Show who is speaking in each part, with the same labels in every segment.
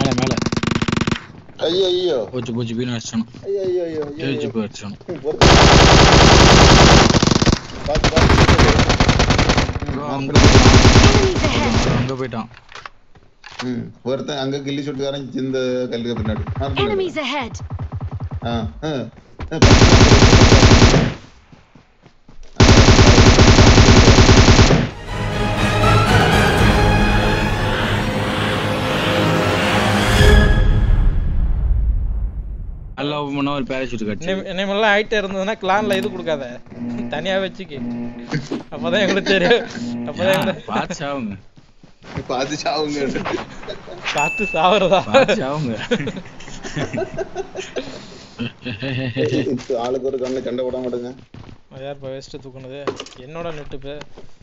Speaker 1: மேல மேல
Speaker 2: ஐயோ ஐயோ
Speaker 1: போச்சு போச்சு வீண் அடிச்சானு
Speaker 2: ஐயோ ஐயோ ஐயோ ஐயோ
Speaker 1: ஜெயிச்சு போய் அடிச்சானு
Speaker 2: பாத்து பாத்து
Speaker 1: ப்ரோ அங்க
Speaker 3: Enemies ahead!
Speaker 1: அங்க போயிட்டான்
Speaker 2: ம் ஒருத்தன் அங்க கில்லி சுட்டுக்காரன் இந்த கல்லுக்கு பின்னாடி மார்க்
Speaker 3: Enemies ahead!
Speaker 2: ஆ ஆ ஆ,
Speaker 1: நல்லா ஓப்பன் பண்ணா ஒரு பேராசூட் கட்சி
Speaker 4: இனிமேல்லாம் ஹைட் இருந்ததுன்னா கிளான்ல இது கொடுக்காத தனியா வச்சுக்கு அப்பதான் எங்களுக்கு தெரியும் அப்பதான் எங்களுக்கு
Speaker 1: பார்த்து சாவுங்க
Speaker 2: பாத்து சாவுங்க
Speaker 4: பார்த்து சாவறதா
Speaker 1: பார்த்து சாவுங்க
Speaker 2: ஆளுக்கு ஒரு கண்ணில் சண்டை போட மாட்டேங்க
Speaker 4: யார் இப்போ வேஸ்ட்டு தூக்குனது என்னோட நெட்டு இப்போ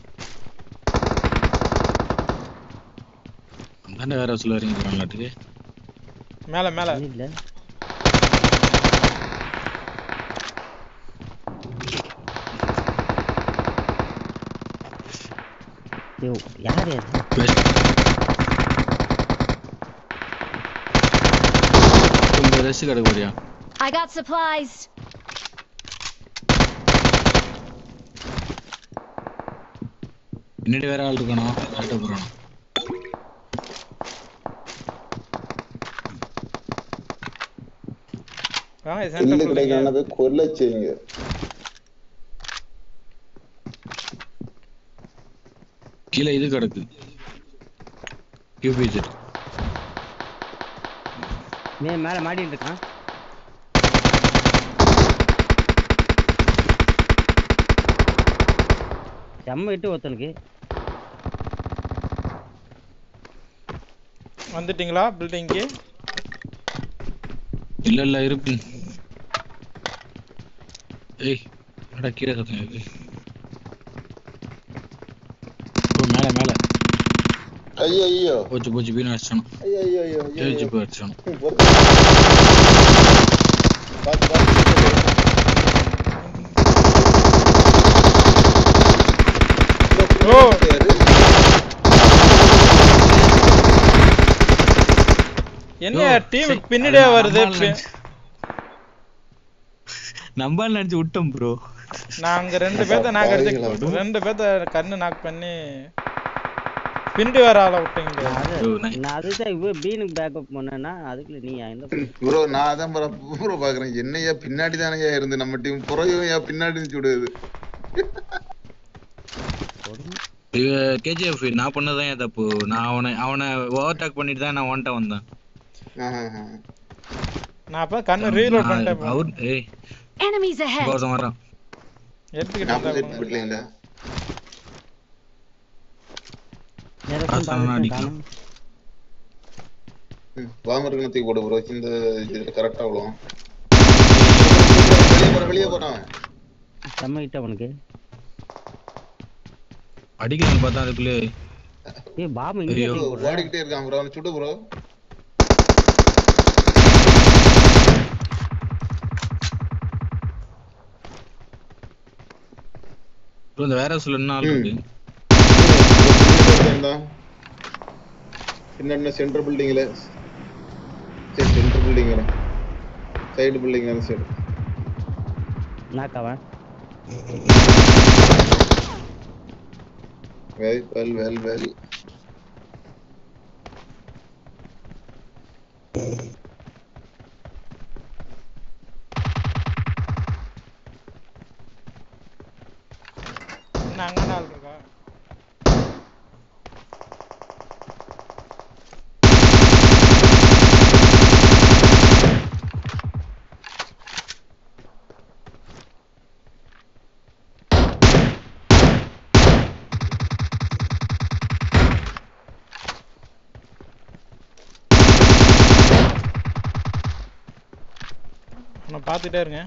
Speaker 1: அந்தாண்ட வேற சொல்ல வரீங்க நாட்டுக்கு
Speaker 4: மேலே மேலே
Speaker 5: இல்ல ஐயோ யார் அது
Speaker 1: கொஞ்சம் ரெஸ்ட் கிடக்க போறியா
Speaker 3: I got supplies!
Speaker 1: பின்னாடி வேற ஆள் இருக்கணும் கரெக்டாக போறானோ
Speaker 4: வாங்க
Speaker 2: கில்லு
Speaker 4: சென்டர்
Speaker 2: கிடைக்கானது கொல்ல செய்யுங்க
Speaker 1: கீழே இது கிடக்கு கியூபிஜெட்
Speaker 5: மே மேல மாட்டிட்டு இருக்கான் செம்ம இட்டு ஒருத்தனுக்கு
Speaker 4: வந்துட்டீங்களா பில்டிங்க்கு
Speaker 1: இல்ல இல்ல இருக்கு ஏய் என்னடா கீழே சத்தம் இருக்கு ஓ மேல மேல
Speaker 2: ஐயோ ஐயோ
Speaker 1: போச்சு போச்சு வீண் அடிச்சானு
Speaker 2: ஐயோ ஐயோ ஐயோ ஐயோ
Speaker 1: ஜெயிச்சு போய் அடிச்சானு
Speaker 2: பாத்து பாத்து
Speaker 4: ஓ என்ன
Speaker 1: யோ,
Speaker 4: டீம்
Speaker 1: சரி,
Speaker 4: பின்னாடியே
Speaker 1: அது
Speaker 4: வருது
Speaker 1: நம்மால் நினைச்சு- நம்பால் நினைச்சு விட்டோம் ப்ரோ
Speaker 4: நாங்க ரெண்டு பேர்த்த நாக்
Speaker 2: பாவிகளா.
Speaker 4: அடிச்சு ரெண்டு பேர்த்த கண்ணு நாக் பண்ணி பின்னாடி வர ஆளை விட்டீங்க
Speaker 5: நான் அது
Speaker 1: ஐயோ, நான்-
Speaker 5: நான் அதுதான் இவ பீனுக்கு பேக்கப் பண்ணேன்னா அதுக்குள்ள நீ எந்த
Speaker 2: ப்ரோ நான் அதான் ப்ரோ பாக்குறேன் என்னையா பின்னாடி தானேயா இருந்து நம்ம டீம் புறையும் ஏன் பின்னாடி இருந்து சுடுது
Speaker 1: கேஜிஎஃப் நான் பண்ணதான் என் தப்பு நான் அவனை அவனை ஓவர்டேக் பண்ணிட்டு தான் நான் ஒன்ட்ட வந்தேன்
Speaker 2: ஆஹா, ஆஹா.
Speaker 4: நான் அப்ப கண்ணு ரீலோட்
Speaker 1: நான்
Speaker 4: பண்ணிட்டேன்
Speaker 1: அவர் ஏய்
Speaker 3: Enemies ahead!
Speaker 1: கோசம் வரான்
Speaker 4: எடுத்துக்கிட்டு
Speaker 2: நாற்பது
Speaker 4: வந்தேன்.
Speaker 2: செட் பிடிக்கலீங்களா
Speaker 1: காசு அடிக்கும்.
Speaker 2: வாமருக்கு தூக்கி போடு ப்ரோ இந்த இதுல கரெக்டா விழுவும் வெளியே போற வெளியே போறான்
Speaker 5: செம்ம இட்டு அவனுக்கு
Speaker 1: அடிக்கணும்னு பார்த்தா அதுக்குள்ளே
Speaker 5: ஏய் பாம்பு இங்கே
Speaker 1: ஐயோ.
Speaker 5: தூக்கி
Speaker 2: ப்ரோ
Speaker 5: போடுறா.
Speaker 2: ஓடிக்கிட்டே இருக்கான் ப்ரோ அவனை சுடு ப்ரோ
Speaker 1: bro, இந்த வேற சொல்ல என்ன ஆள்
Speaker 2: ம்.
Speaker 1: இருக்கு
Speaker 2: பின்னாடி சென்டர் பில்டிங்ல சரி சென்டர் பில்டிங் வரும் சைடு பில்டிங் அந்த சைடு
Speaker 5: நாக் அவன்
Speaker 2: வெல் வெல் வெல் வெல்
Speaker 4: என்ன அங்க நாள் இருக்கா நான் பார்த்துட்டே இருங்க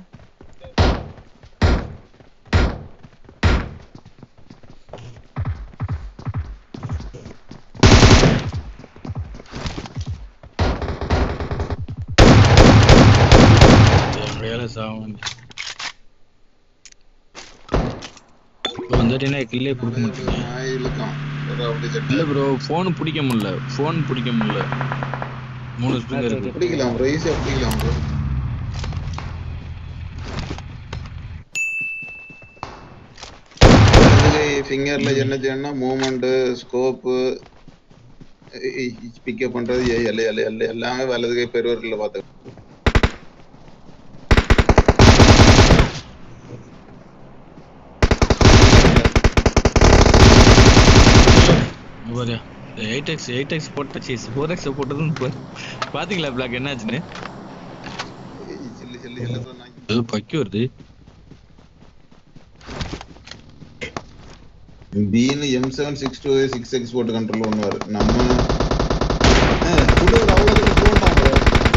Speaker 1: எப்படியால சாவன் இப்போ வந்துட்டீங்கன்னா கில்லே கொடுக்க மாட்டீங்க
Speaker 2: நான் இழுக்கான் ஒரு அப்படி செட்
Speaker 1: இல்ல ப்ரோ ஃபோன் பிடிக்க முடியல ஃபோன் பிடிக்க முடியல மூணு ஸ்ப்ரிங் இருக்கு
Speaker 2: பிடிக்கலாம் ப்ரோ ஈஸியா பிடிக்கலாம் ப்ரோ ஃபிங்கர்ல என்ன செய்யணும்னா மூவ்மெண்ட் ஸ்கோப்பு பிக்கப் பண்றது எ- எல்ல எல்ல எல்ல எல்லாமே வலது கை பெருவரில் பார்த்து
Speaker 1: பாரியா எயிட் எக்ஸ் எயிட் எக்ஸ் போட்ட சீஸ் ஃபோர் எக்ஸ் போட்டதும் பாரு. பாத்தீங்களா பிளாக் என்னாச்சுன்னு
Speaker 2: சில்லி சில்லி சில்லி bro, நான்
Speaker 1: ஏதோ பக்கி வருது
Speaker 2: பீனு M seven six two six x போட்டு கண்ட்ரோல் பண்ணுவாரு நம்ம சுடு அவ்வளோ போட்டான் bro.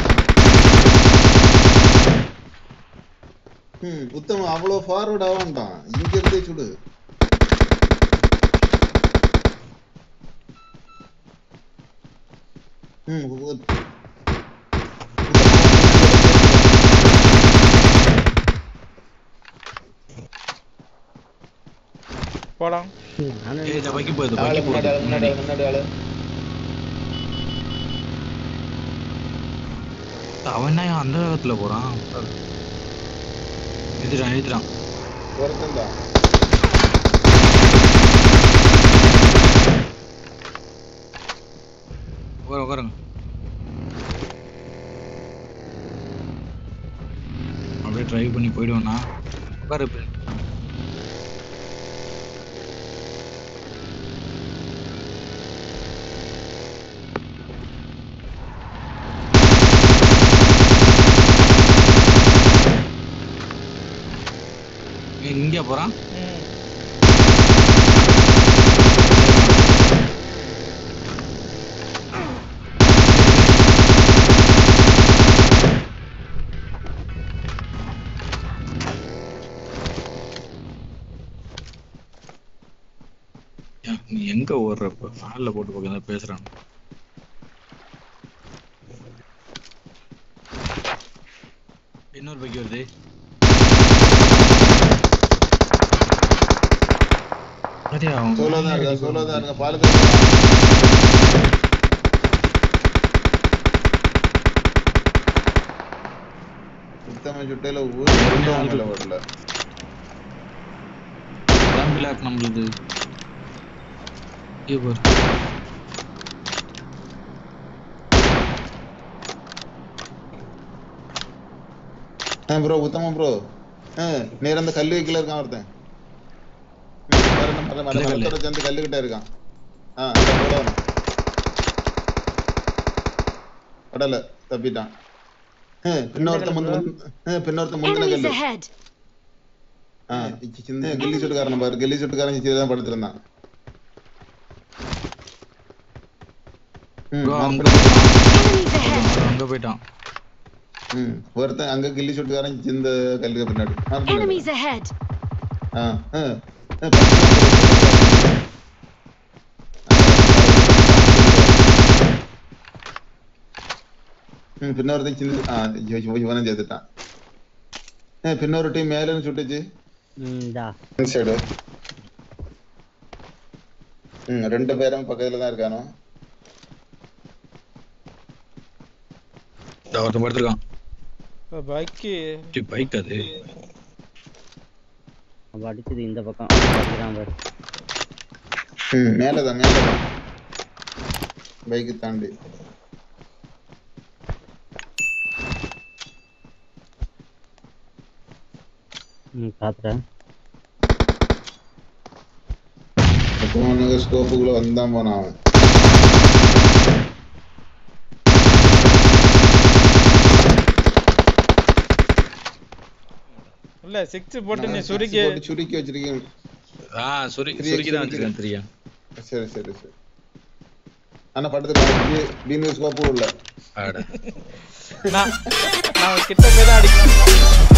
Speaker 2: ம் உத்தம அவ்வளோ ஃபார்வர்ட் ஆவான்டான் இங்க இருந்தே சுடு ம் உ-
Speaker 4: போலாம்
Speaker 5: நானும்
Speaker 1: ஏய் இந்த பக்கி போகுது
Speaker 2: ஆளு
Speaker 1: பக்கி
Speaker 2: முன்னாடி ஆளு
Speaker 1: போகுது
Speaker 2: முன்னாடி ஆளு முன்னாடி ஆளு
Speaker 1: அவன் என்ன அந்த வேகத்துல போறான் எதிரான் எதிரான்
Speaker 2: ஒருத்தன் தான்
Speaker 1: உட்கார உட்காருங்க அப்படியே ட்ரைவ் பண்ணி போயிடுவேண்ணா உட்காரு இப்ப. ஏய், இங்க போறான்
Speaker 4: ம்.
Speaker 1: ஏன், நீ எங்க ஓடுற இப்ப ஹால்ல போட்டு பக்கம் பேசுறான் இன்னொரு பைக் வருது அதே அவன்
Speaker 2: சோலோ தான் இருக்கா சோலோ தான் இருக்கா பாலத்தில் உத்தம சுட்டையில ஊர் மேல ஓடல
Speaker 1: பிளாக் நம்மளுது இங்க பாரு
Speaker 2: ஆ ப்ரோ உத்தம ப்ரோ ஆ நேரா அந்த கல்லு வைக்கல இருக்கான் ஒருத்தன் ம், மரம் மரம் மரம்
Speaker 1: எந்த கல்லு?
Speaker 2: மரத்தோட சேர்ந்து கல்லு கிட்ட இருக்கான் ஆ அதான் கூட அவன். படல தப்பிட்டான் ஆ, பின்னொருத்தன் முன்ன ஆ, பின்னொருத்தன் முந்தின
Speaker 3: Enemies
Speaker 2: கல்லு
Speaker 3: ahead!
Speaker 2: ஆ சின்ன கில்லி சுட்டுக்காரன் பாரு கில்லி சுட்டுக்காரன் இங்கே தான் படுத்திருந்தான் ம்,
Speaker 1: Bro,
Speaker 2: நான்
Speaker 1: அங்க
Speaker 3: Enemies ahead!
Speaker 1: போயிட்டான். அங்க போயிட்டான்
Speaker 2: ம் ஒருத்தன் அங்க கில்லி சுட்டுக்காரன் இந்த கல்லுக்கு பின்னாடி மரத்து பின்னாடி.
Speaker 3: Enemies ahead!
Speaker 2: ஆ ஆ ஆ, பக்கத்துல ம் பின்னொருத்தன் சின்ன ஆ ஐயோ, ஐயோ, இவனும் சேர்த்துட்டான் ஏ பின்னொரு டீம் மேல இருந்து சுட்டுச்சு
Speaker 5: ம், இந்தா
Speaker 2: சைடு ம் ரெண்டு பேரும் பக்கத்துல தான் இருக்கானோ
Speaker 1: இதோ ஒருத்தன் படுத்திருக்கான்
Speaker 4: பைக்கு
Speaker 1: பைக் அது
Speaker 5: அவ அடிச்சது இந்த பக்கம் அடிக்கிறான் பாரு
Speaker 2: ம் மேலதான் மேலதான் பைக்கு தாண்டி
Speaker 5: ம் பாத்துறேன்
Speaker 2: போனுங்க ஸ்கோப்புக்குள்ள வந்தான் போனான் அவன்
Speaker 4: இல்ல சிக்ஸ் போட்டு நீ
Speaker 2: நான்
Speaker 4: சுருக்கி
Speaker 2: போட்டு சுருக்கி வச்சிருக்கேன்
Speaker 1: ஆ சுரி
Speaker 2: சுருக்கி,
Speaker 1: சுருக்கி தான்
Speaker 2: சுருக்கி.
Speaker 1: வச்சிருக்கேன் தெரியா
Speaker 2: சரி சரி சரி ஆனா படத்துல பீனு ஸ்கோப்பும் இல்ல
Speaker 1: ஆட
Speaker 4: நான் நான் கிட்ட போய் தான் அடிக்கிறேன்